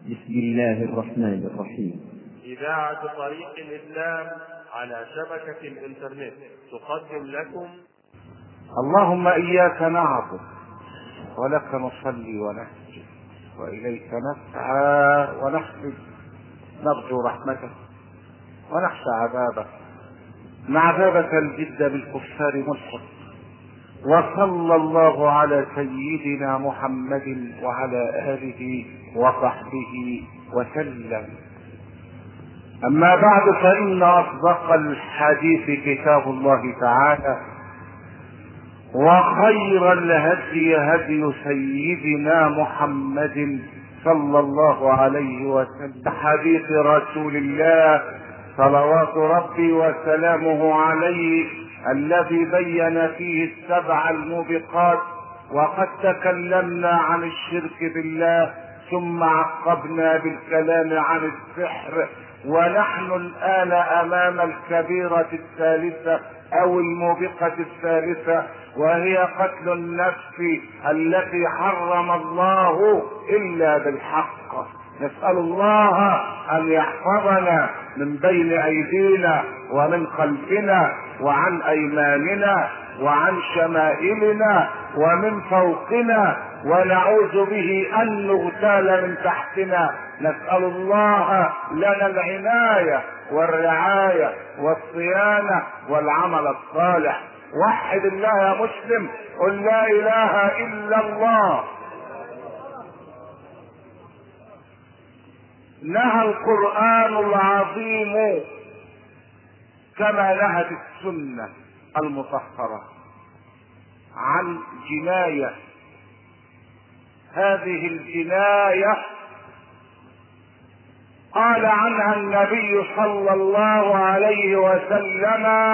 بسم الله الرحمن الرحيم إذاعة طريق الإسلام على شبكة الإنترنت تقدم لكم اللهم إياك نعبد ولك نصلي ونسجد وإليك نسعى ونحفظ نرجو رحمتك ونخشى عذابك مع بابك الجد بالكفار ملحق وصلى الله على سيدنا محمد وعلى آله وصحبه وسلم أما بعد فإن أصدق الحديث كتاب الله تعالى وخير الهدي هدي سيدنا محمد صلى الله عليه وسلم حديث رسول الله صلوات ربي وسلامه عليه الذي بين فيه السبع الموبقات وقد تكلمنا عن الشرك بالله ثم عقبنا بالكلام عن السحر ونحن الآن أمام الكبيرة الثالثة أو الموبقة الثالثة وهي قتل النفس التي حرم الله إلا بالحق نسأل الله أن يحفظنا من بين أيدينا ومن خلفنا وعن أيماننا وعن شمائلنا ومن فوقنا ونعوذ به أن نغتال من تحتنا نسأل الله لنا العناية والرعاية والصيانة والعمل الصالح وحد الله يا مسلم قل لا إله إلا الله نهى القرآن العظيم كما نهت السنة المطهرة عن جناية هذه الجناية قال عنها النبي صلى الله عليه وسلم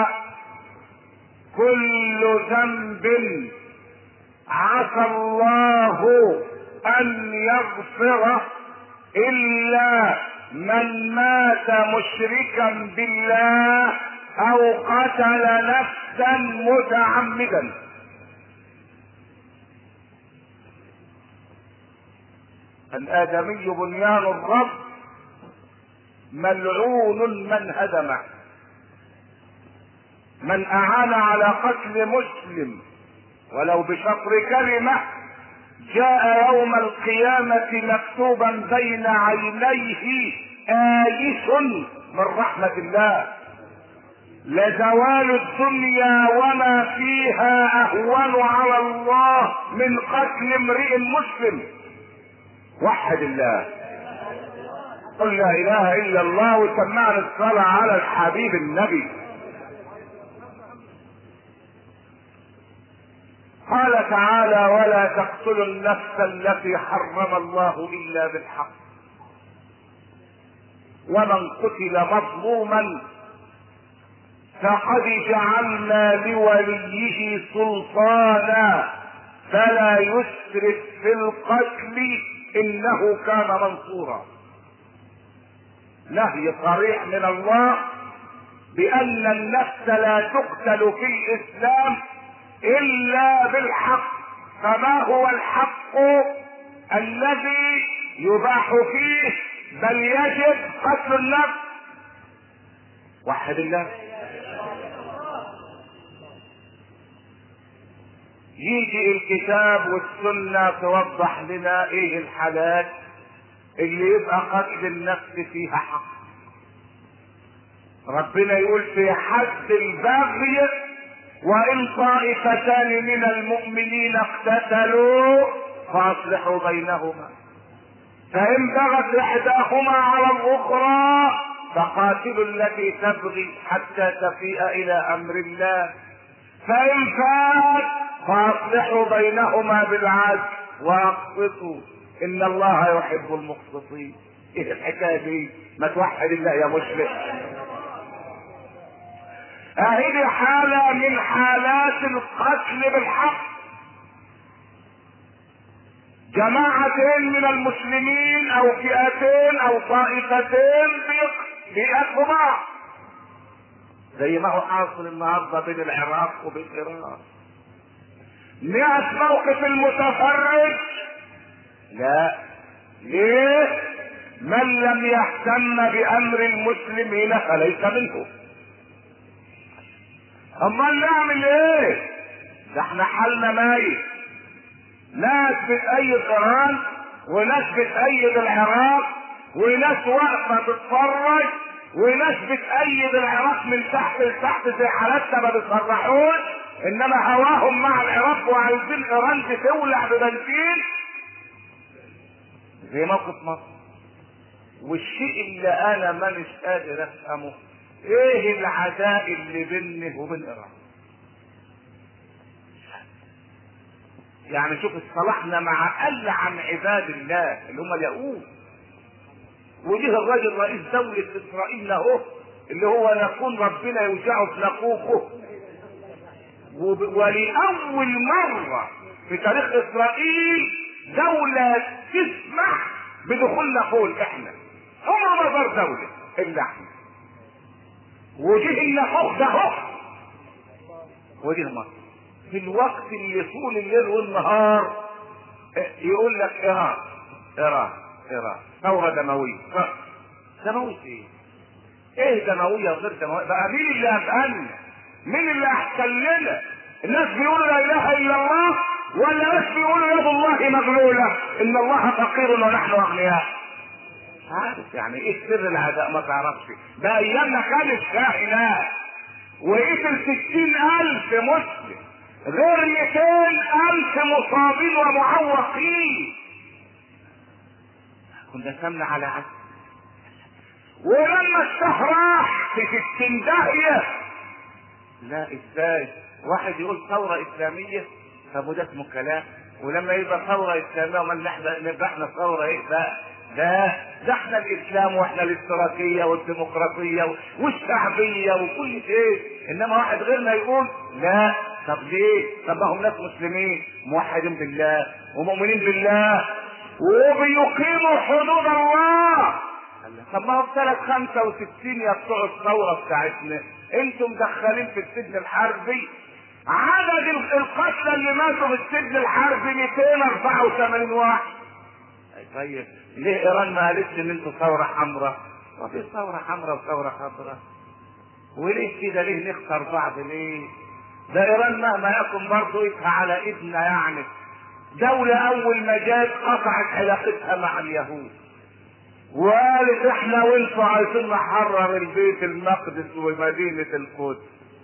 كل ذنب عسى الله ان يغفره الا من مات مشركا بالله او قتل نفسا متعمدا الادمي بنيان الرب ملعون من هدمه من اعان على قتل مسلم ولو بشطر كلمه جاء يوم القيامة مكتوبا بين عينيه آيس من رحمة الله لزوال الدنيا وما فيها أهون على الله من قتل امرئ مسلم وحد الله قل لا إله إلا الله وسمعنا الصلاة على الحبيب النبي قال تعالى ولا تقتلوا النفس التي حرم الله الا بالحق ومن قتل مظلوما فقد جعلنا لوليه سلطانا فلا يسرف في القتل انه كان منصورا نهي صريح من الله بان النفس لا تقتل في الاسلام الا بالحق فما هو الحق الذي يباح فيه بل يجب قتل النفس وحد الله يجي الكتاب والسنة توضح لنا ايه الحالات اللي يبقى قتل النفس فيها حق ربنا يقول في حد البغي وان طائفتان من المؤمنين اقتتلوا فاصلحوا بينهما فان بغت احداهما على الاخرى فقاتلوا التي تبغي حتى تفيء الى امر الله فان فات فاصلحوا بينهما بالعدل واقسطوا ان الله يحب المقسطين ايه الحكايه دي ما توحد الله يا مسلم هذه حالة من حالات القتل بالحق جماعتين من المسلمين او فئتين او طائفتين بيقتلوا بعض زي ما هو حاصل النهارده بين العراق وبين ايران نقف موقف المتفرج لا ليه من لم يهتم بامر المسلمين فليس منه امال نعمل ايه ده احنا حالنا مايل ناس بتأيد ايران وناس بتأيد العراق وناس واقفه تتفرج وناس بتأيد العراق من تحت لتحت زي حالاتنا ما بيصرحوش انما هواهم مع العراق وعايزين ايران تولع ببنزين زي موقف مصر والشيء اللي انا مانيش قادر افهمه ايه العداء اللي بيني وبين ايران يعني شوف اصطلحنا مع ألعن عباد الله اللي هم اليهود وجه الراجل رئيس دولة إسرائيل له اللي هو يكون ربنا يوجعه في نقوقه وب- ولأول مرة في تاريخ إسرائيل دولة تسمح بدخولنا فوق احنا عمر ما زار دولة إلا احنا وجه النقوق ده هو وجه مصر في الوقت اللي طول الليل والنهار يقول لك ايران ايران ايران ثوره دمويه ف- دمويه ايه؟ ايه دمويه وغير دمويه؟ بقى مين اللي هتقلنا؟ مين اللي احسن لنا؟ الناس بيقولوا لا اله الا الله ولا ناس بيقولوا يد الله مغلوله ان الله فقير ونحن اغنياء عارف يعني ايه سر العداء ما تعرفش ده ايامنا كانت شاحنات وقتل ستين الف مسلم غير مئتين الف مصابين ومعوقين كنا سمنا على عسل ولما الشهر راح في ستين داهية لا ازاي واحد يقول ثورة اسلامية طب وده اسمه كلام ولما يبقى ثورة اسلامية وما نحن نبقى احنا ثورة ايه بقى ده ده احنا الاسلام واحنا الاشتراكية والديمقراطية والشعبية وكل شيء انما واحد غيرنا يقول لا طب ليه؟ طب ما هم ناس مسلمين موحدين بالله ومؤمنين بالله وبيقيموا حدود الله طب ما هو في سنة 65 يا بتوع الثورة بتاعتنا انتم مدخلين في السجن الحربي عدد القتلى اللي ماتوا في السجن الحربي 284 واحد طيب ليه ايران ما قالتش ان انتوا ثورة حمراء؟ وفي ثورة حمراء وثورة خضراء وليه كده ليه نخسر بعض ليه؟ ده ايران مهما يكن برضه ايدها على ايدنا يعني دولة اول ما جت قطعت علاقتها مع اليهود وقالت احنا وانتوا عايزين نحرر البيت المقدس ومدينة القدس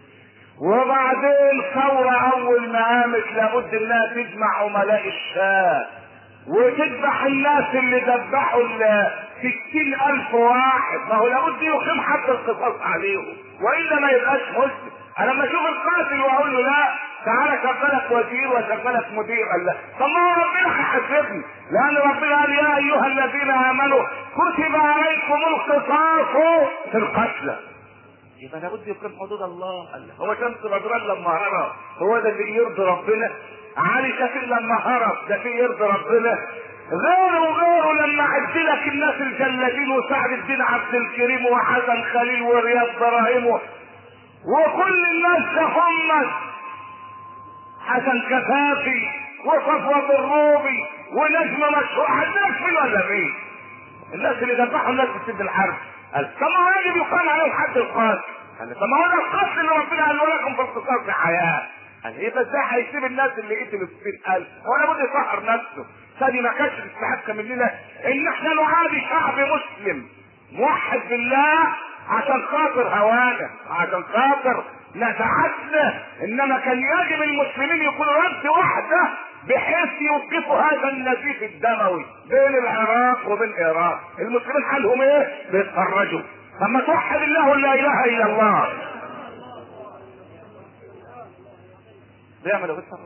وبعدين ثورة اول ما قامت لابد انها تجمع عملاء الشام وتذبح الناس اللي ذبحوا ال ستين الف واحد ما هو لابد يقيم حد القصاص عليهم والا ما يبقاش مسلم انا لما اشوف القاتل واقول له لا تعالى شغلك وزير وشغلك مدير قال لا طب ما هو ربنا هيحاسبني لان ربنا قال يا ايها الذين امنوا كتب عليكم القصاص في القتلى يبقى لابد يقيم حدود الله قال لا. هو شمس بدران لما هرب هو ده اللي يرضي ربنا علي شفيق لما هرب ده شيء يرضي ربنا غيره وغيره لما عدلك الناس الجلادين وسعد الدين عبد الكريم وحسن خليل ورياض براهيم وكل الناس تحمس حسن كفافي وصفوة الروبي ونجم مشهور عندنا فين ولا مين؟ الناس اللي ذبحوا الناس في سد الحرب قال طب ما هو يجب يقام عليهم حد القاتل قال طب ما هو ده القتل اللي ربنا قال لكم في القصاص حياه قال ايه بس ده هيسيب الناس اللي قتلوا في 60000 هو لابد يطهر نفسه ثاني ما كانش تستحق مننا ان احنا نعادي شعب مسلم موحد بالله عشان خاطر هوانا عشان خاطر نزعتنا انما كان يجب المسلمين يكونوا رد واحده بحيث يوقفوا هذا النزيف الدموي بين العراق وبين ايران المسلمين حالهم ايه بيتفرجوا لما توحد الله لا اله الا الله بيعملوا بيتفرجوا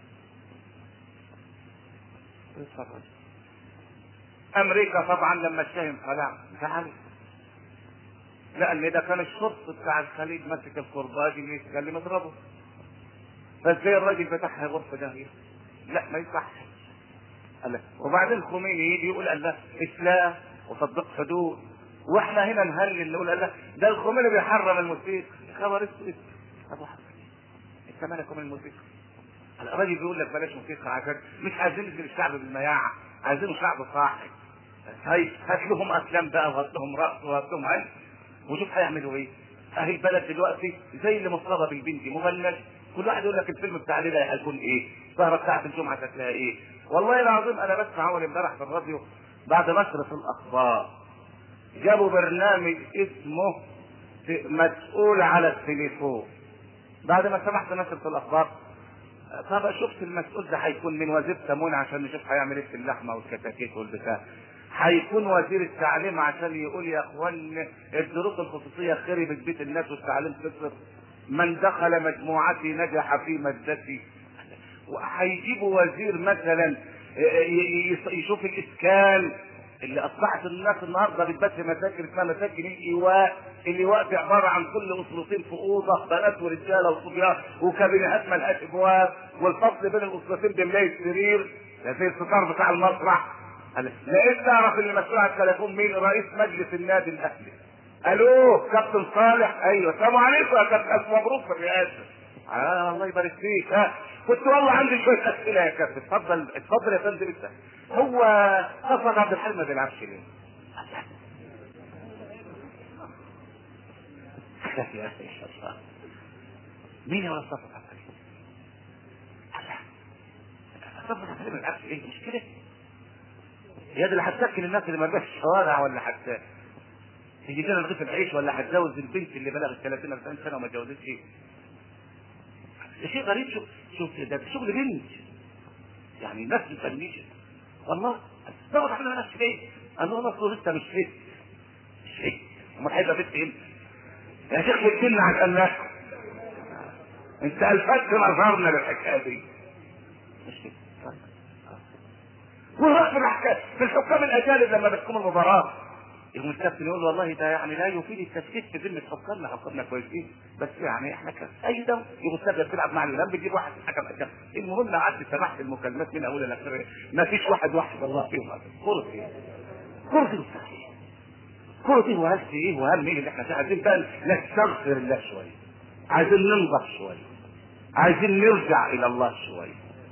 بيتفرجوا امريكا طبعا لما الشاهم طلع زعلت لان ده كان الشرط بتاع الخليج ماسك القرباج اللي يتكلم اضربه فازاي الراجل فتحها غرفه داهيه لا ما يصحش قال لك وبعدين خميني يجي يقول الله اسلام وتطبيق حدود واحنا هنا نهلل نقول الله ده الخميني بيحرم الموسيقى خبر اسود ابو حسن انت مالك من الموسيقى الراجل بيقول لك بلاش موسيقى عشان مش عايزين نجري الشعب بالمياعه عايزينه شعب صاحي هاي هات لهم افلام بقى وهات لهم رقص وهات لهم علم وشوف هيعملوا ايه اهي البلد دلوقتي زي اللي مصابه بالبنت مغلل كل واحد يقول لك الفيلم بتاع الليله هيكون ايه السهره بتاعت الجمعه شكلها ايه والله العظيم انا بسمع اول امبارح في الراديو بعد نشرة الاخبار جابوا برنامج اسمه مسؤول على التليفون بعد ما سمعت نشرة الاخبار طب شفت المسؤول ده هيكون من وزير تموين عشان نشوف هيعمل ايه في اللحمه والكتاكيت والبتاع هيكون وزير التعليم عشان يقول يا اخوان الدروس الخصوصيه خربت بيت الناس والتعليم خسر من دخل مجموعتي نجح في مادتي وهيجيبوا وزير مثلا يشوف الاسكان اللي اصبحت الناس النهارده بتبات في مساكن اسمها مساكن الايواء الايواء دي عباره عن كل اسرتين في اوضه بنات ورجاله وصبيان وكابينات ملهاش ابواب والفصل بين الاسرتين بملاي السرير زي الستار بتاع المسرح لقيت تعرف اللي مسؤول عن التليفون مين رئيس مجلس النادي الاهلي الو كابتن صالح ايوه السلام عليكم يا كابتن الف مبروك في الرئاسه آه الله يبارك فيك ها كنت والله عندي شويه اسئله يا كابتن اتفضل اتفضل يا فندم انت هو صفد عبد الحليم ما بيلعبش ليه؟ يا اخي الله مين يا ولد صفد عبد الحليم؟ صفد عبد الحليم ما بيلعبش ليه؟ مش كده؟ هي دي اللي هتسكن الناس اللي ما بقاش الشوارع ولا حتى تجي لنا رغيف العيش ولا هتجوز البنت اللي بلغت 30 40 سنه وما اتجوزتش ده شيء غريب شوف شوف ده شغل بنت يعني الناس بتفنيش والله دوت احنا ناس ليه؟ قال له اصل انت مش فيه مش فيه امال هيبقى بنت ايه؟ يا شيخ بتكلنا عن الناس انت الفت نظرنا للحكايه دي مش فيه وهو في الحكايه في الحكام الاجانب لما بتكون المباراه يقوم الكابتن يقول له والله ده يعني لا يفيد التشكيك في ذمه حكامنا حكامنا كويسين بس يعني احنا كان اي ده يقوم السبب تلعب مع الهلال بتجيب واحد حكم حكم المهم قعدت سمحت المكالمات من اولها لاخرها ما فيش واحد واحد الله فيهم هذا كرة ايه؟ كرة ايه مستحيل كرة ايه وهل في ايه وهل مين اللي احنا عايزين بقى نستغفر الله شويه عايزين ننضف شويه عايزين نرجع الى الله شويه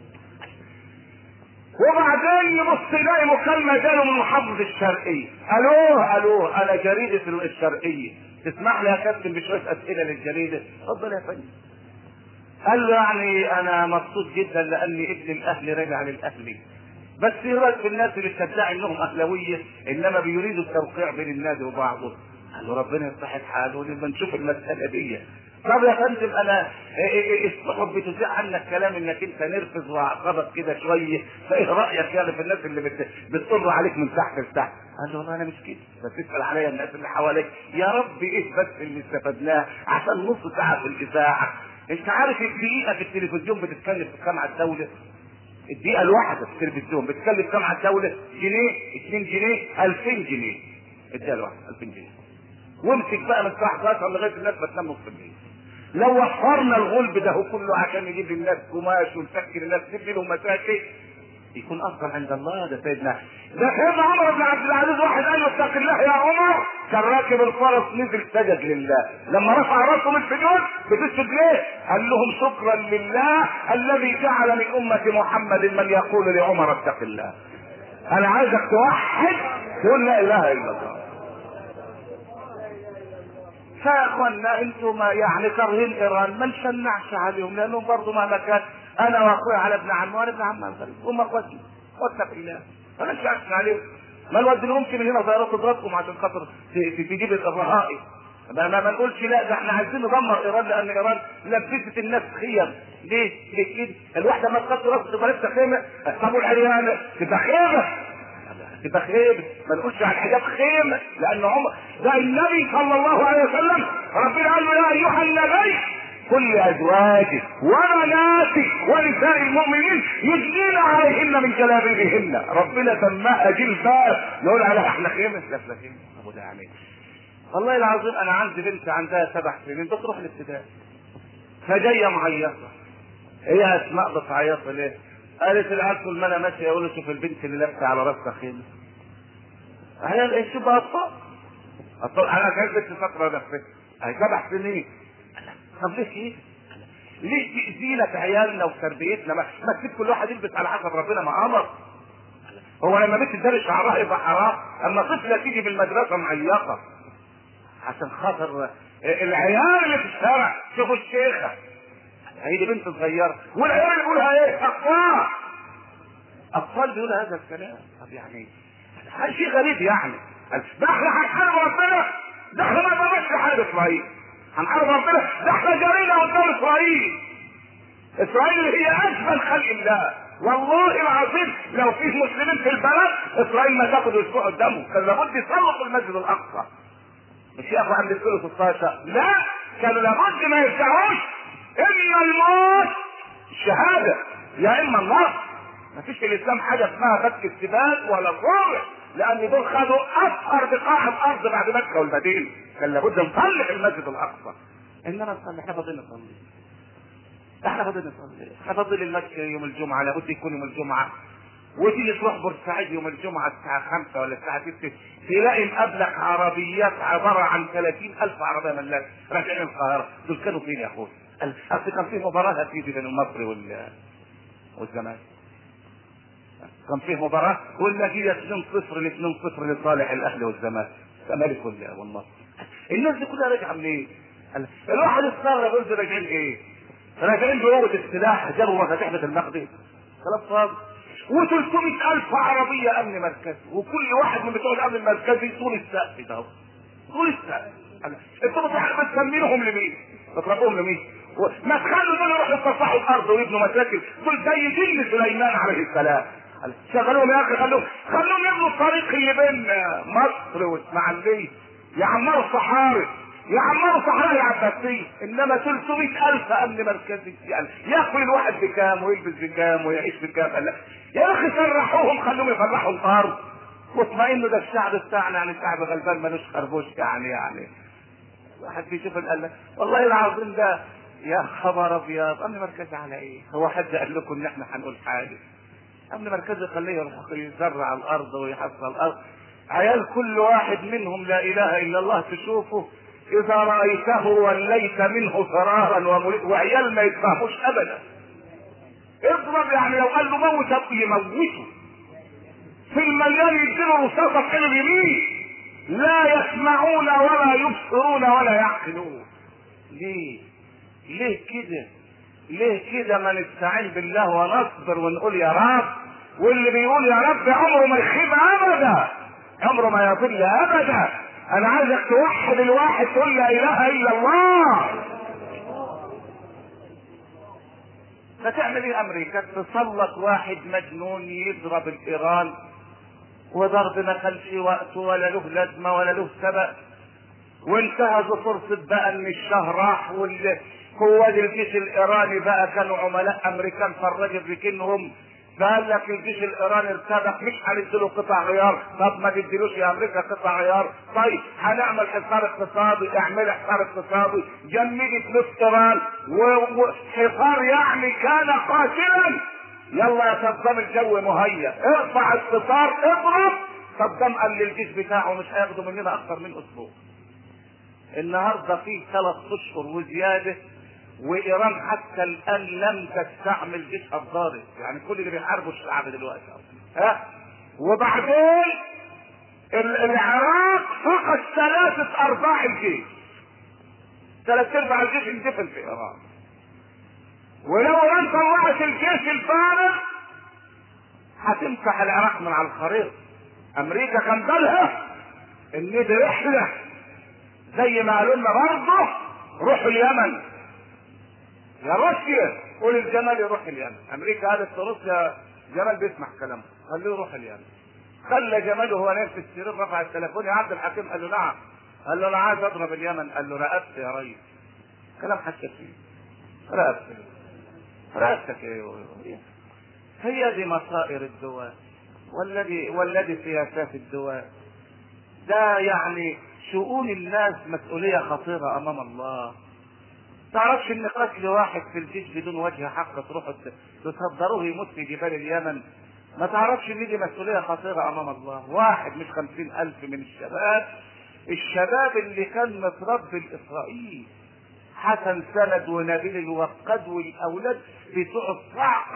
وبعدين يبص يلاقي مكالمه جاله من محافظ الشرقيه الو الو انا جريده الشرقيه تسمح لي يا كابتن بشويه اسئله للجريده اتفضل يا فندم قال له يعني انا مبسوط جدا لان ابن الاهلي رجع للاهلي بس ايه رايك في الناس اللي بتدعي انهم اهلاويه انما بيريدوا التوقيع بين النادي وبعضه قال له ربنا يصلح الحال ولما نشوف المساله دي طب يا فندم انا الصحف بتذيع عنك كلام انك انت نرفز واعصابك كده شويه فايه رايك يعني في الناس اللي بت... بتطر عليك من تحت لتحت قال له والله انا مش كده بس اسال عليا الناس اللي حواليك يا رب ايه بس اللي استفدناه عشان نص ساعه في الاذاعه انت عارف الدقيقه في التلفزيون بتتكلم في كام على الدوله الدقيقه الواحده في التلفزيون بتتكلم كام على الدوله جنيه 2 جنيه 2000 جنيه الدقيقه الواحده 2000 جنيه وامسك بقى من الساعه 11 لغايه الناس بتنام نص الليل لو وفرنا الغلب ده كله عشان نجيب للناس قماش ونسكر الناس نبني لهم مساكن يكون افضل عند الله ده سيدنا ده سيدنا عمر بن عبد العزيز واحد قال له اتق الله يا عمر كان راكب الفرس نزل سجد لله لما رفع راسه من السجود بتسجد ليه؟ قال لهم شكرا لله الذي جعل من امه محمد من يقول لعمر اتق الله انا عايزك توحد تقول لا اله الا الله فيا اخوانا انتم يعني كارهين ايران ما نشنعش عليهم لانهم برضه مهما كان انا واخويا على ابن عم وانا ابن عم الغريب هم اخواتي واتق الله ما نشنعش عليهم ما الواد اللي ممكن من هنا طيارات تضربكم عشان خاطر تجيب الرهائن ما, ما, ما نقولش لا ده احنا عايزين ندمر ايران لان ايران لبست الناس خيم ليه؟ ليه كده؟ الواحده ما تخطي راسها تبقى لابسه خيمه طب والعريانه تبقى خيمه تبقى خيمه ما نقولش على الحجاب خيمه لان هم ده النبي صلى الله عليه وسلم ربنا قال له يا ايها النبي كل ازواجك وبناتك ونساء المؤمنين يدنين عليهن من جلابيبهن ربنا سماها جلباب نقول عليها احنا خيمه لا لا خيمه ابو ده يعني والله العظيم انا عندي بنت عندها سبع سنين بتروح الابتدائي فجايه معيطه هي اسماء بتعيط ليه؟ قالت العيال طول ما انا ماشي يقولوا شوف البنت اللي لابسه على راسها خيمه عيال ايش شوف اطفال اطفال انا كانت بنت فتره نفسها هي سبع سنين طب ليه كده؟ ليه تأذينا في عيالنا وتربيتنا ما, ما تسيب كل واحد يلبس على حسب ربنا ما امر هو لما بنت تدرس شعرها يبقى حرام اما طفله تيجي في المدرسه معيقه عشان خاطر العيال اللي في الشارع شوفوا الشيخه هي دي بنت صغيره والعيال اللي بيقولها ايه اطفال اطفال بيقولوا هذا الكلام طب يعني هذا شيء غريب يعني ده احنا هنحارب ربنا ده احنا ما نقدرش نحارب اسرائيل هنحارب ربنا ده احنا جرينا قدام اسرائيل اسرائيل اللي هي اجمل خلق الله والله العظيم لو فيه مسلمين في البلد اسرائيل ما تاخد اسبوع قدامهم كان لابد يصلحوا المسجد الاقصى مش ياخدوا عند الكيلو 16 لا كانوا لابد ما يرجعوش اما الموت الشهاده يا اما النصر ما فيش في الاسلام حاجه اسمها فك السبات ولا الرابع لان دول خدوا اكثر بقاع الارض بعد مكه والمدينه كان لابد نصلح المسجد الاقصى انما نصلي احنا فاضلين نصلي احنا فاضلين نصلي احنا فاضل المشي يوم الجمعه لابد يكون يوم الجمعه وتيجي تروح بورسعيد يوم الجمعة الساعة خمسة ولا الساعة ستة تلاقي مقابلك عربيات عبارة عن ثلاثين ألف عربية ملاك راجعين القاهرة دول كانوا فين يا أخوي؟ أصل كان في مباراة هتيجي بين المصري وال والزمالك كان فيه مباراة والنتيجة 2 0 ل 2 0 لصالح الأهلي والزمالك الزمالك والمصري الناس دي كلها راجعة منين؟ الواحد استغرب يقول دول راجعين إيه؟ راجعين بقوة السلاح جابوا مفاتيح بيت المقدس كلام فاضي و300 ألف عربية أمن مركزي وكل واحد من بتوع الأمن المركزي طول السقف ده طول السقف انتوا بتسمينهم لمين؟ بتربوهم لمين؟ ما تخلوا دول يروحوا يتصحوا الأرض ويبنوا مساكن دول زي جن سليمان عليه السلام شغلوهم يا أخي خلوهم خلوهم يبنوا الطريق اللي بين مصر وإسماعيلية يعمروا الصحاري يعمروا صحراء العباسية انما 300 الف امن مركزي يعني ياكل الواحد بكام ويلبس بكام ويعيش بكام قال لا يا اخي سرحوهم خلوهم يفرحوا الارض واطمئنوا ده الشعب بتاعنا يعني الشعب غلبان ملوش خربوش يعني يعني واحد بيشوف قال لك والله العظيم ده يا خبر ابيض امن مركزي على ايه؟ هو حد قال لكم ان احنا هنقول حاجه امن مركزي خليه يروح يزرع الارض ويحصل الارض عيال كل واحد منهم لا اله الا الله تشوفه اذا رايته وليت منه فرارا وعيال ما يتفهموش ابدا اضرب يعني لو قال له موت يموته في المليان يديله رصاصه في اليمين لا يسمعون ولا يبصرون ولا يعقلون ليه ليه كده ليه كده ما نستعين بالله ونصبر ونقول يا رب واللي بيقول يا رب عمره ما يخيب ابدا عمره ما يضل ابدا انا عايزك توحد الواحد تقول لا اله الا الله فتعمل ايه امريكا تسلط واحد مجنون يضرب الايران وضرب ما كانش وقته ولا له لازمه ولا له سبب وانتهزوا فرصه بقى ان الشهر راح والقوات الجيش الايراني بقى كانوا عملاء امريكان فالراجل بكنهم فقال لك الجيش الايراني ارتبك مش هنديله قطع غيار طب ما تديلوش يا امريكا قطع غيار طيب هنعمل حصار اقتصادي اعمل حصار اقتصادي جمدي فلوس ايران وحصار يعني كان قاتلا يلا يا صدام الجو مهيأ ارفع الستار اضرب صدام قال للجيش بتاعه مش هياخدوا مننا اكثر من اسبوع النهارده في ثلاث اشهر وزياده وايران حتى الان لم تستعمل جيشها الضارب يعني كل اللي بيحاربوا الشعب دلوقتي ها وبعدين العراق فقد ثلاثة أرباع الجيش ثلاث أرباع الجيش اندفن في إيران ولو إيران طلعت الجيش الفارغ هتمسح العراق من على الخريطة أمريكا كان بالها إن دي رحلة زي ما قالوا لنا برضه روحوا اليمن يا روسيا قول الجمال يروح اليمن امريكا قالت لروسيا جمال بيسمع كلامه خليه يروح اليمن خلى جمال وهو نايم في السرير رفع التليفون يا عبد الحكيم قال له نعم قال له انا عايز اضرب اليمن قال له رقبت يا ريس كلام حتى فيه رقبت رقبتك ايه هي دي مصائر الدول والذي والذي سياسات الدول ده يعني شؤون الناس مسؤولية خطيرة أمام الله تعرفش ان قتل واحد في الجيش بدون وجه حق تروحوا تصدروه يموت في جبال اليمن ما تعرفش ان دي مسؤوليه خطيره امام الله واحد مش خمسين الف من الشباب الشباب اللي كان متربي الاسرائيل حسن سند ونبيل الوقاد والاولاد بتوع الصعقه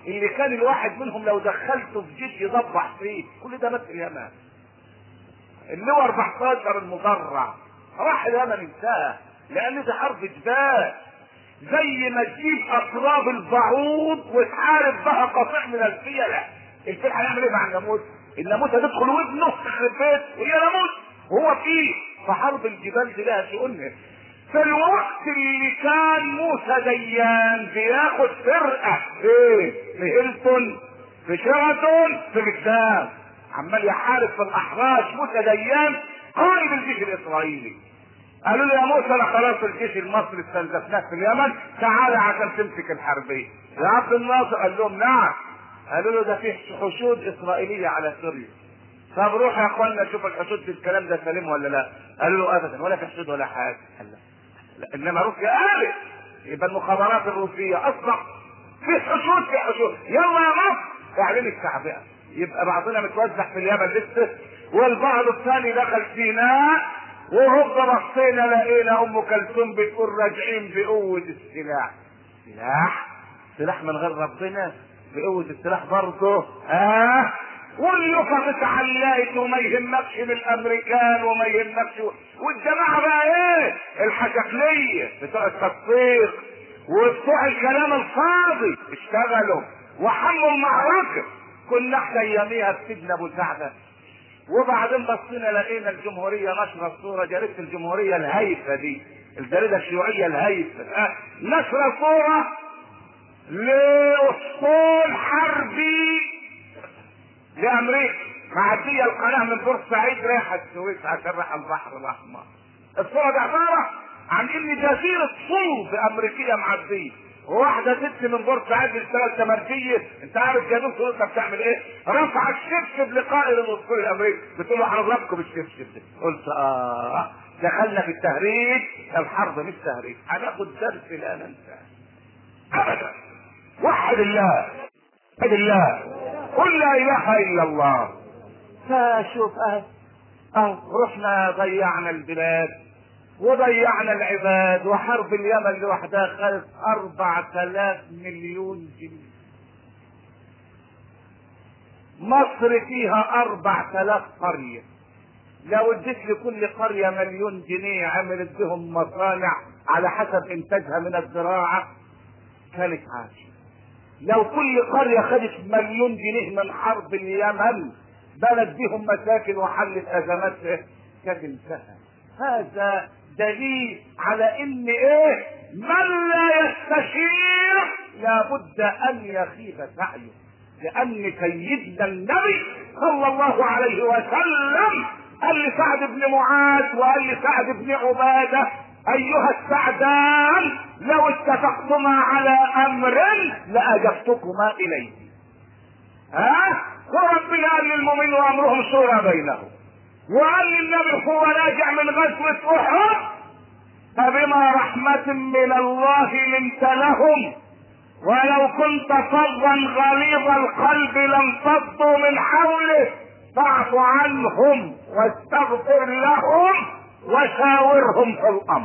اللي كان الواحد منهم لو دخلته في جيش يضبح فيه كل ده مات في اليمن اللواء 14 المدرع راح اليمن انتهى لان ده حرب جبال زي ما تجيب اطراب البعوض وتحارب بها قطيع من الفيلة الفيل هيعمل ايه مع الناموس؟ الناموس هتدخل ودنه في البيت وهي ناموس وهو فيه فحرب الجبال دي لها شؤونها في الوقت اللي كان موسى ديان بياخد فرقه ايه في هيلتون في شيراتون في فيتنام عمال يحارب في الاحراش موسى ديان قائد الجيش الاسرائيلي قالوا له يا موسى انا خلاص الجيش المصري استنزفناه في اليمن تعالى عشان تمسك الحربيه يا عبد الناصر قال لهم نعم قالوا له ده في حشود اسرائيليه على سوريا طب روح يا اخوانا شوف الحشود في الكلام ده سليم ولا لا قالوا له ابدا ولا في حشود ولا حاجه قال لا. لا انما روسيا قالت يبقى المخابرات الروسيه اصبح في حشود في حشود يلا يا مصر اعلن التعبئه يبقى بعضنا متوزع في اليمن لسه والبعض الثاني دخل سيناء وهوب بصينا لقينا ام كلثوم بتقول راجعين بقوه السلاح سلاح سلاح من غير ربنا بقوه السلاح برضه اه والنقط اتعلقت وما يهمكش بالامريكان وما يهمكش والجماعه بقى ايه الحشكليه بتوع التصفيق وبتوع الكلام الفاضي اشتغلوا وحموا المعركه كنا احنا اياميها في سجن ابو سعده وبعدين بصينا لقينا الجمهوريه نشره صوره جريده الجمهوريه الهايفه دي الجريده الشيوعيه الهايفه أه. نشره صوره لاسطول حربي لامريكا معديه القناه من بورسعيد رايحه السويس عشان رايحه البحر الاحمر الصوره دي عباره عن ان جزيره صلب امريكيه معديه وواحدة ست من بورسعيد بتشتغل تمرجية انت عارف جنوب سويسرا بتعمل ايه؟ رفع الشبشب لقائد الاسطول الامريكي بتقول له هنضربكم بالشبشب ده قلت اه دخلنا في التهريج الحرب مش تهريج هناخد درس لا ننسى ابدا وحد الله وحد الله قل لا اله الا الله فشوف اه اه رحنا ضيعنا البلاد وضيعنا العباد وحرب اليمن لوحدها خدت أربعة آلاف مليون جنيه مصر فيها أربعة آلاف قرية لو اديت لكل قرية مليون جنيه عملت بهم مصانع على حسب إنتاجها من الزراعة كانت عاشرة لو كل قرية خدت مليون جنيه من حرب اليمن بنت بهم مساكن وحلت أزماتها كانت انتهى هذا دليل على ان ايه من لا يستشير لابد ان يخيب سعيه لان سيدنا النبي صلى الله عليه وسلم قال لسعد بن معاذ وقال لسعد بن عباده ايها السعدان لو اتفقتما على امر لاجبتكما اليه ها وربنا قال للمؤمن وامرهم شورى بينهم وقال للنبي هو راجع من غزوة أحد فبما رحمة من الله لنت لهم ولو كنت فظا غليظ القلب لانفضوا من حوله فاعف عنهم واستغفر لهم وشاورهم في الأمر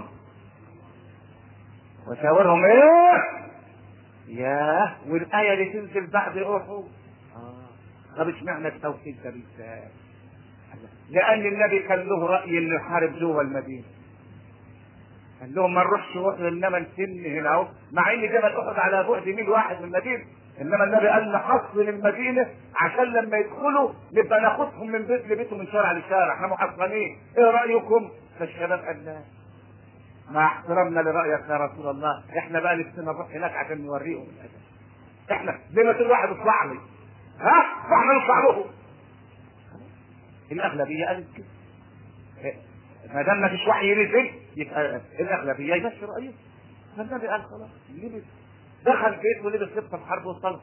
وشاورهم ايه؟ ياه والآية اللي تنزل بعد أحد آه. طب اشمعنى التوحيد ده بالذات؟ لان النبي كان له راي انه يحارب جوه المدينه قال لهم ما نروحش احد انما نسن هنا اهو مع ان جبل احد على بعد ميل واحد من المدينه انما النبي قال نحصن المدينه عشان لما يدخلوا نبقى ناخدهم من بيت لبيت ومن شارع لشارع احنا محصنين ايه رايكم؟ فالشباب قال لا مع احترامنا لرايك يا رسول الله احنا بقى نفسنا نروح هناك عشان نوريهم الادب احنا زي ما تقول واحد اطلع لي ها فاحنا نطلع لهم الاغلبيه قالت كده ما دام ما فيش وحي نزل يبقى الاغلبيه يمشي رايه فالنبي قال خلاص لبس دخل بيت ولبس لبس الحرب والصلاه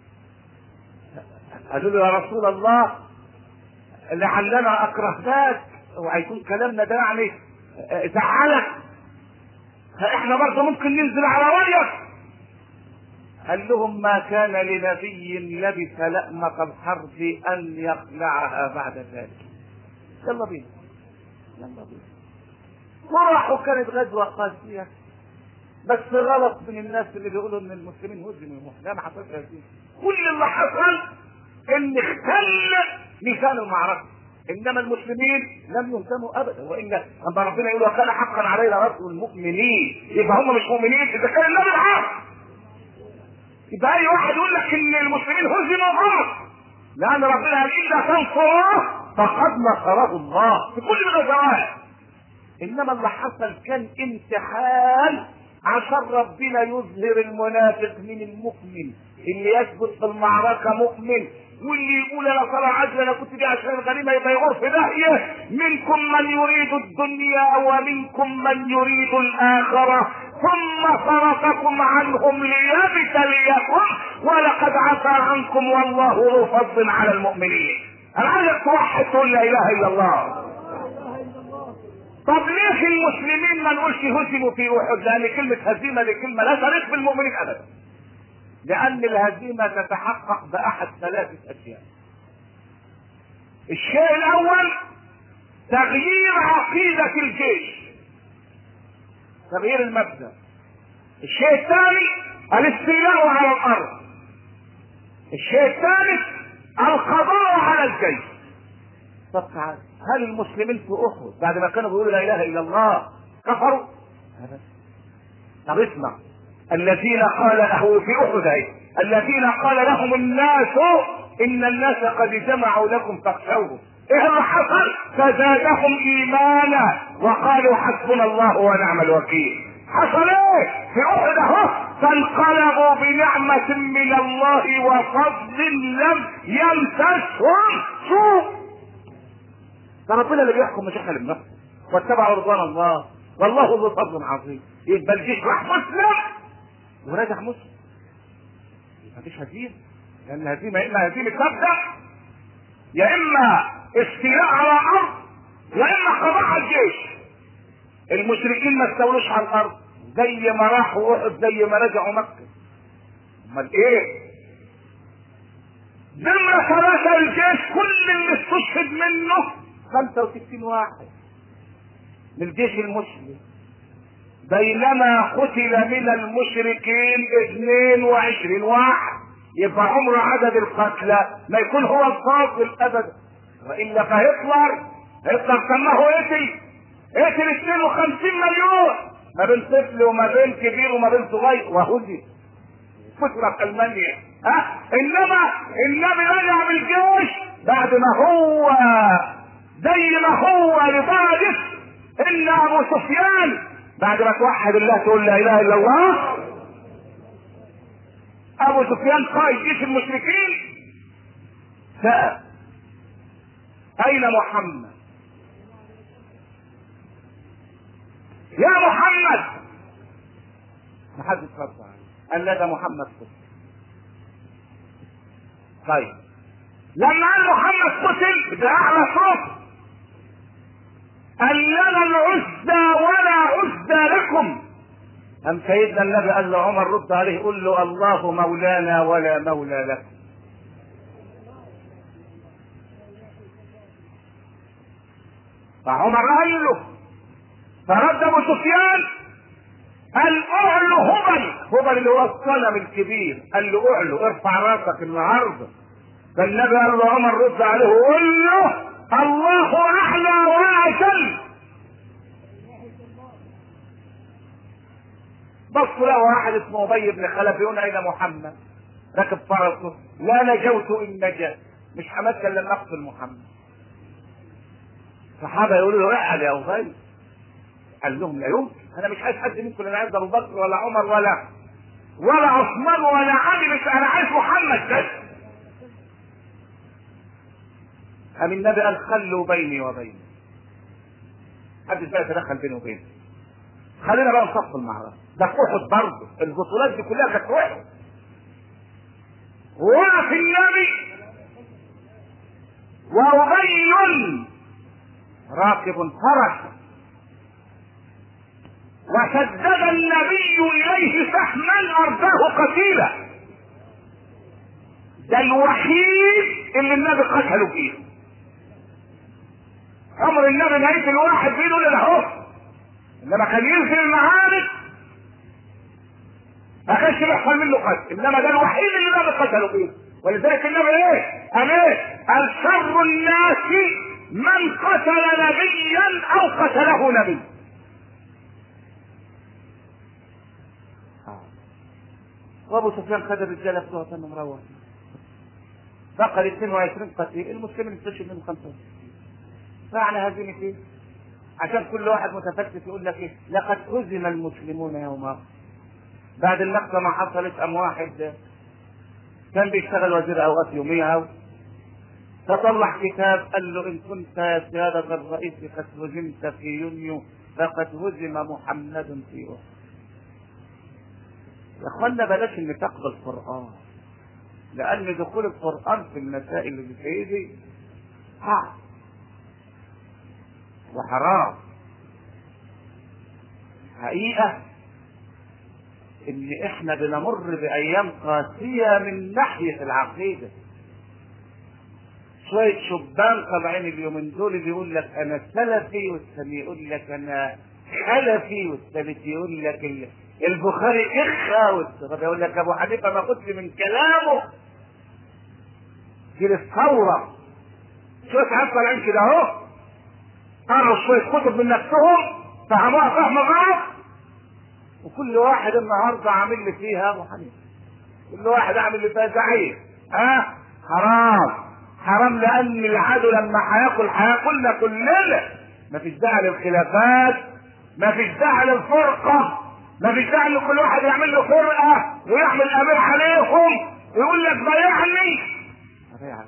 قالوا له يا رسول الله لعلنا اكرهناك وهيكون كلامنا ده يعني زعلك فاحنا برضه ممكن ننزل على رايك قال لهم ما كان لنبي لبث لأمة الحرب أن يخلعها بعد ذلك يلا بينا يلا بينا وراحوا كانت غزوة قاسية بس غلط من الناس اللي بيقولوا ان المسلمين هزموا لا ما حصلش هزيمة كل اللي حصل ان اختل ميزان المعركه انما المسلمين لم يهزموا ابدا وان اما ربنا يقول وكان حقا علينا نصر المؤمنين يبقى هم مش مؤمنين اذا كان النبي الحق يبقى اي واحد يقول لك ان المسلمين هزموا غلط لان ربنا قال الا تنصروه فقد نصره الله في كل الغزوات انما اللي حصل كان امتحان عشان ربنا يظهر المنافق من المؤمن اللي يثبت في المعركه مؤمن واللي يقول انا صلاه عجل انا كنت دي عشان الغنيمه يبقى يغور في داهيه منكم من يريد الدنيا ومنكم من يريد الاخره ثم صرفكم عنهم ليبتليكم ولقد عفى عنكم والله ذو فضل على المؤمنين انا عايزك توحد تقول لا اله الا الله طب ليه في المسلمين ما نقولش هزموا في احد لان كلمه هزيمه دي كلمه لا تليق بالمؤمنين ابدا لان الهزيمه تتحقق باحد ثلاثه اشياء الشيء الاول تغيير عقيده الجيش تغيير المبدا الشيء الثاني الاستيلاء على الارض الشيء الثالث القضاء على الجيش طب تعال هل المسلمين في احد بعد ما كانوا بيقولوا لا اله الا الله كفروا؟ أبدا. طب اسمع الذين قال له في احد اهي الذين قال لهم الناس ان الناس قد جمعوا لكم فاخشوهم ايه اللي حصل؟ فزادهم ايمانا وقالوا حسبنا الله ونعم الوكيل حصل ايه؟ في احد اهو فانقلبوا بنعمة من الله وفضل لم يمسسهم سوء ده ربنا اللي بيحكم مش احنا اللي بنحكم واتبعوا رضوان الله والله ذو فضل عظيم يبقى الجيش راح مسلم ورجع مسلم مفيش هزيمه لان الهزيمه يا اما هزيمه مبدا يا اما استيلاء على الارض يا اما قضاء على الجيش المشركين ما استولوش على الارض زي ما راحوا احد زي ما رجعوا مكه امال ايه نمرة ثلاثة الجيش كل اللي استشهد منه 65 واحد من الجيش المسلم بينما قتل من المشركين 22 واحد يبقى عمر عدد القتلى ما يكون هو الفاضل ابدا والا فهتلر هتلر سماه قتل قتل 52 مليون ما بين طفل وما بين كبير وما بين صغير وهزم فترة في المانيا ها انما النبي رجع بالجيش بعد ما هو زي ما هو لدرجة ان ابو سفيان بعد ما توحد الله تقول لا اله الا الله ابو سفيان قائد جيش المشركين سأل اين محمد يا محمد ما حدش رد عليه قال لا ده محمد قتل طيب لما قال محمد قتل ده اعلى صوت قال لنا العزى ولا عزى لكم أم سيدنا النبي قال له عمر رد عليه قل له الله مولانا ولا مولى لكم فعمر قال له فرد ابو سفيان قال اعلو هبل هبل اللي هو الصنم الكبير قال له اعلو ارفع راسك النهارده فالنبي قال له عمر رد عليه وقول له الله اعلى واجل بص له واحد اسمه ابي بن خلف يقول اين محمد راكب فرسه لا نجوت ان نجا مش همثل لما اقتل محمد الصحابه يقولوا له اقعد يا ابي قال لهم لا يمكن انا مش عايز حد منكم انا عايز ابو بكر ولا عمر ولا ولا عثمان ولا علي مش انا عايز محمد بس قام النبي قال خلوا بيني وبينه محدش بقى يتدخل بيني وبينه خلينا بقى نصف المعركه ده في احد برضه البطولات دي كلها كانت في احد ووقف النبي وابي راكب فرس وسدد النبي اليه سهما ارضاه قتيلا ده الوحيد اللي النبي قتله فيه عمر النبي ما يقتل واحد فيه يقول له اهو انما كان ينزل المعارك ما كانش بيحصل منه قتل انما ده الوحيد اللي النبي قتله فيه ولذلك النبي ايه؟ قال ايه؟ قال شر الناس من قتل نبيا او قتله نبي وابو سفيان خد الرجاله بتوعه انه مروح بقى ال 22 قتيل المسلمين استشهد منهم 25 فعلى هزيمه ايه؟ عشان كل واحد متفتت يقول لك ايه؟ لقد هزم المسلمون يوما بعد اللقطه ما حصلت ام واحد كان بيشتغل وزير اوقات يوميها فطلع كتاب قال له ان كنت يا سياده الرئيس قد هزمت في يونيو فقد هزم محمد في احد يا اخوانا بلاش النفاق بالقران لان دخول القران في المسائل اللي زي دي صعب وحرام حقيقه ان احنا بنمر بايام قاسيه من ناحيه العقيده شويه شبان طالعين اليومين دول بيقول لك انا سلفي والثاني يقول لك انا خلفي والثالث يقول لك ال- البخاري اخا والثالث يقول لك ابو حنيفه ما قلت من كلامه دي الثوره شويه عيال طالعين كده اهو قروا شويه كتب من نفسهم فهموها فهم غلط وكل واحد النهارده عامل لي فيها ابو حنيفه كل واحد عامل لي فيها زعيم ها حرام حرام لان العدو لما هياكل هياكلنا كلنا مفيش داعي للخلافات مفيش داعي للفرقه مفيش داعي ان كل واحد يعمل له فرقه ويعمل امير عليهم ويقول لك ضيعني هضيعك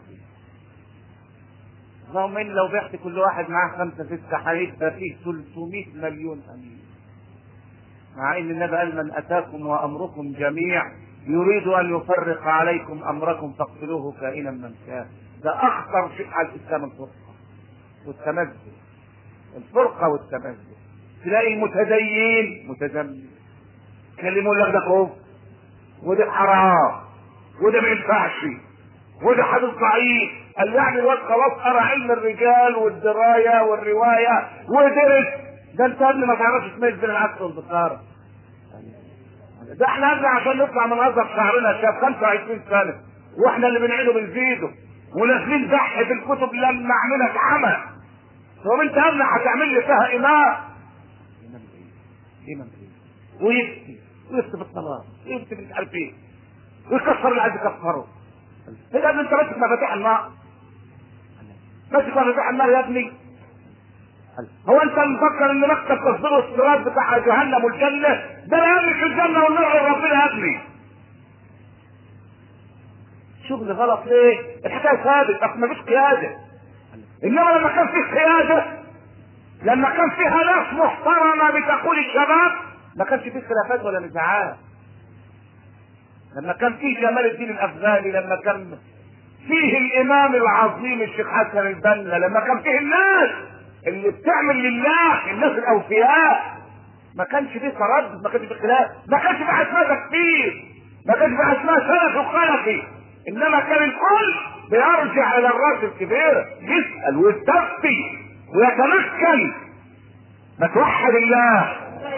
اللهم ان لو بعت كل واحد معاه خمسه سته هيبقى فيه 300 مليون امين مع ان النبي قال من اتاكم وامركم جميع يريد ان يفرق عليكم امركم فاقتلوه كائنا من كان ده اخطر شيء على الاسلام الفرقه والتمزق الفرقه والتمزق تلاقي متدين متزمت كلموا لك ده كفر وده حرام وده ما ينفعش وده حديث ضعيف قال يعني الواد خلاص قرا علم الرجال والدرايه والروايه ودرس ده انت قبل ما تعرفش تميز بين العكس والبصاره ده احنا قبل عشان نطلع من ازرق شعرنا شاب 25 سنه واحنا اللي بنعيده بنزيده ونازلين ضحي بالكتب لما عملت عمى طب انت قبل هتعمل لي فيها امام امام ايه؟ امام ايه؟ ويبكي ويكتب الصلاه ويكتب مش عارف ايه ويكسر اللي عايز يكسره اذا انت ماسك مفاتيح النار ماسك مفاتيح النار يا ابني هو انت مفكر ان مكتب تصدير الصراط بتاع جهنم والجنه ده لا يملك الجنه والنار ربنا يا ابني شغل غلط ليه؟ الحكايه ثابت اصل مفيش قياده انما لما كان في قياده لما كان فيها ناس محترمه بتقول الشباب ما كانش فيه خلافات ولا نزاعات لما كان فيه جمال الدين الافغاني لما كان فيه الامام العظيم الشيخ حسن البنا لما كان فيه الناس اللي بتعمل لله الناس الاوفياء ما كانش فيه تردد ما كانش فيه خلاف ما كانش فيه اسماء تكفير ما كانش فيه اسماء سلف وخلفي انما كان الكل بيرجع الى الراس الكبير يسال ويستفتي ويتمكن ما توحد الله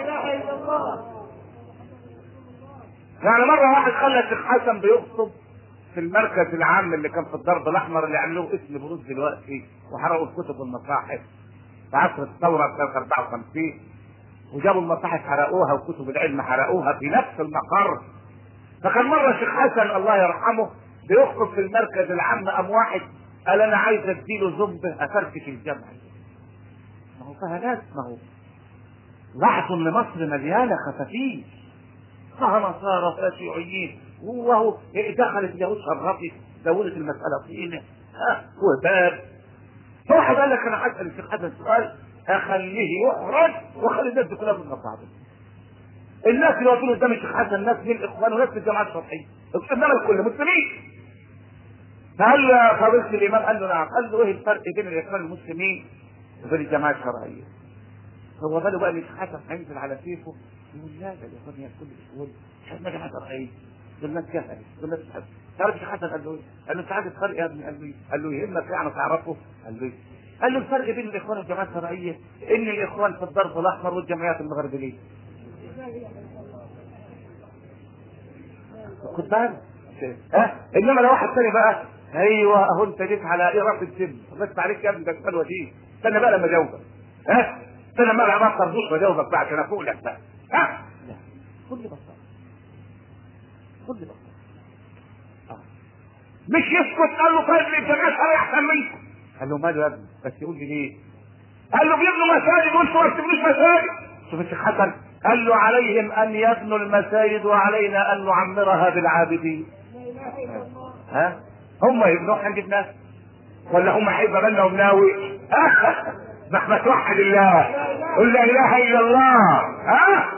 يعني مرة واحد خلى الشيخ حسن بيخطب في المركز العام اللي كان في الضرب الاحمر اللي عملوه اسم بروز دلوقتي وحرقوا الكتب والمصاحف في عصر الثورة سنة 54 وجابوا المصاحف حرقوها وكتب العلم حرقوها في نفس المقر فكان مرة الشيخ حسن الله يرحمه بيخطب في المركز العام قام واحد قال انا عايز اديله زنبه افركش الجمع ما هو فيها ناس ما هو لاحظوا ان مصر مليانه خفافيش فيها نصارى فيها شيوعيين وهو دخلت اليهود شرفت زودت المساله طينه ها وباب فواحد قال لك انا هسال الشيخ حسن سؤال اخليه يخرج واخلي الناس دي كلها تضغط بعض الناس اللي واقفين قدام الشيخ حسن ناس من الاخوان وناس من الجماعات الشرعيه انما الكل مسلمين فقال له يا فضيلة الامام قال له نعم قال له ايه الفرق بين الاخوان المسلمين وبين الجماعه الشرعيه هو باله بقى ان الشيخ حسن هينزل على سيفه يقول لا ده الاخوان هي الكل يقول احنا جماعه شرعيه دول ناس جهل دول ناس حسن تعرف الشيخ حسن قال له ايه؟ قال له انت عارف الفرق يا ابني قال له ايه؟ قال له يهمك يعني تعرفه قال له ايه؟ قال له الفرق بين الاخوان والجماعه الشرعيه ان الاخوان في الضرب الاحمر والجمعيات المغربيه خد بالك ها انما لو واحد تاني بقى ايوه اهو انت جيت على ايه راس السن بس عليك يا ابني ده الحلوه دي استنى بقى لما اجاوبك ها استنى ما بقى طربوش واجاوبك بقى عشان افوق لك بقى ها لا كل بساطه كل بساطه آه. مش يسكت قال له طيب الجماعه شرعي احسن منكم قال له ماله يا ابني بس يقول لي ليه قال له بيبنوا مساجد وانتوا ما بتبنوش مساجد شوف الشيخ حسن قال له عليهم ان يبنوا المساجد وعلينا ان نعمرها بالعابدين ها هم يبنوها عند الناس ولا هم هيبقى بالنا وبناوي ما توحد الله قل لا اله الا الله ها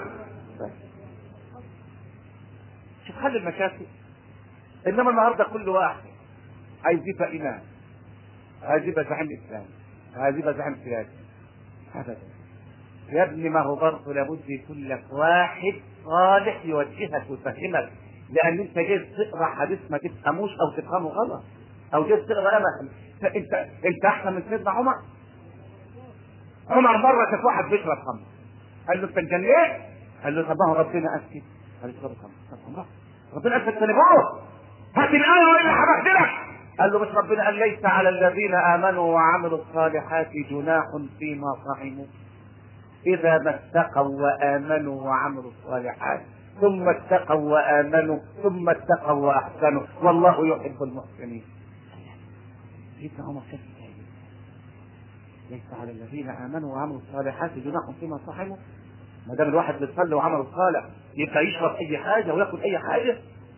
شوف حل المشاكل انما النهارده كل واحد عايز يبقى امام عايز يبقى زعيم اسلام عايز يبقى زعيم سياسي ابدا يا ابني ما هو برضه لابد يكون لك واحد صالح يوجهك ويفهمك لان انت جاي تقرا حديث ما تفهموش او تفهمه غلط او جاي تقرا انا انت انت احسن من سيدنا عمر عمر مره شاف واحد بيشرب خمر قال له انت اتجننت قال له طب ما هو ربنا قال كده قال له اشرب خمر خمر ربنا قال تجتنبوه هات الايه والا هبهدلك قال له مش ربنا قال ليس على الذين امنوا وعملوا الصالحات جناح فيما طعموا اذا ما اتقوا وامنوا وعملوا الصالحات ثم اتقوا وامنوا ثم اتقوا واحسنوا والله يحب المحسنين سيدنا عمر كيف ليس على الذين امنوا وعملوا الصالحات جناح فيما صحموا ما دام الواحد بيصلي وعمل الصالح يبقى يشرب اي حاجه وياكل اي حاجه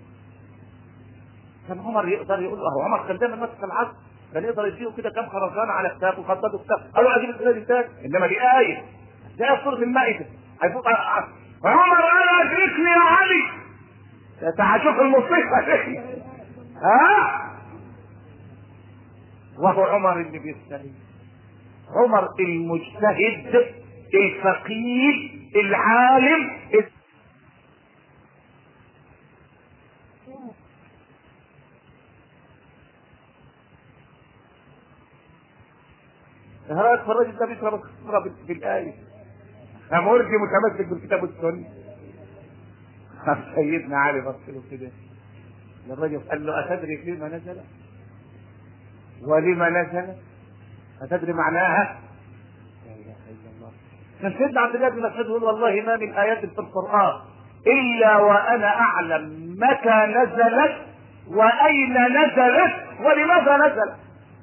كان عمر يقدر يقول له اهو عمر كان دايما ماسك العصر كان يقدر يديه كده كام خرزانه على كتاب وخططه كتاب قالوا عايزين الكتاب الثاني انما دي ايه ده سوره المائده هيفوت عمر قال ادركني يا علي تعال شوف المصيبه ها وهو عمر اللي بيستهين عمر المجتهد الفقيه العالم رايك في الراجل ده بيشرب الخمره بالايه مرجي متمسك بالكتاب والسنه سيدنا علي بص له كده الرجل قال له اتدري فيما نزل ولما نزل أتدري معناها؟ لا إله إلا الله. كان سيدنا عبد الله بن مسعود يقول والله ما من آيات في القرآن إلا وأنا أعلم متى نزلت وأين نزلت ولماذا نزلت.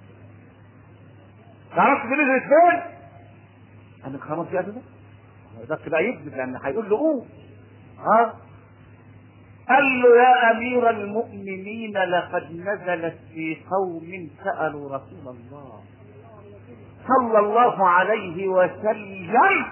تعرفت دي نزلت فين؟ أنا خلاص يا أبدا ده كده يكذب لأن هيقول له قوم. ها؟ قال له يا أمير المؤمنين لقد نزلت في قوم سألوا رسول الله صلى الله عليه وسلم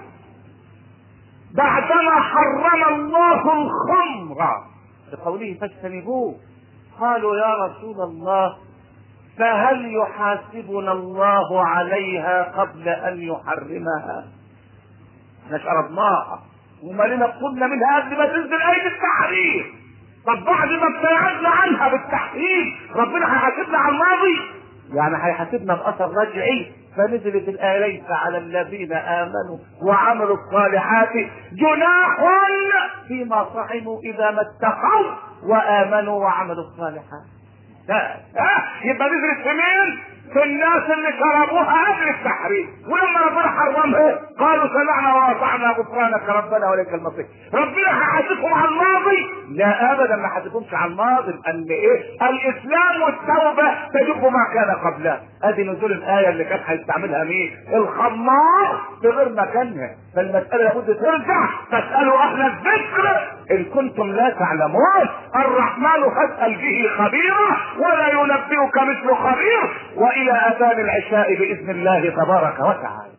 بعدما حرم الله الخمر بقوله فاجتنبوه قالوا يا رسول الله فهل يحاسبنا الله عليها قبل ان يحرمها احنا شربناها وما لنا قلنا منها قبل ما تنزل ايه التحريم طب بعد ما ابتعدنا عنها بالتحريم ربنا هيحاسبنا على الماضي يعني هيحاسبنا باثر رجعي فنزلت الآية ليس على الذين آمنوا وعملوا الصالحات جناح فيما صحموا إذا ما اتقوا وآمنوا وعملوا الصالحات. لا يبقى نزلت في مين؟ في الناس اللي شربوها قبل التحريم ولما ربنا حرمها قالوا سمعنا واطعنا غفرانك ربنا واليك المصير ربنا هيحاسبكم على الماضي لا ابدا ما حاسبكمش على الماضي لان ايه الاسلام والتوبه تجب ما كان قبلها ادي نزول الايه اللي كان هيستعملها مين الخمار في غير مكانها فالمساله لابد ترجع فاسالوا اهل الذكر ان كنتم لا تعلمون الرحمن فاسال به خبيرا ولا ينبئك مثل خبير والى اذان العشاء باذن الله تبارك وتعالى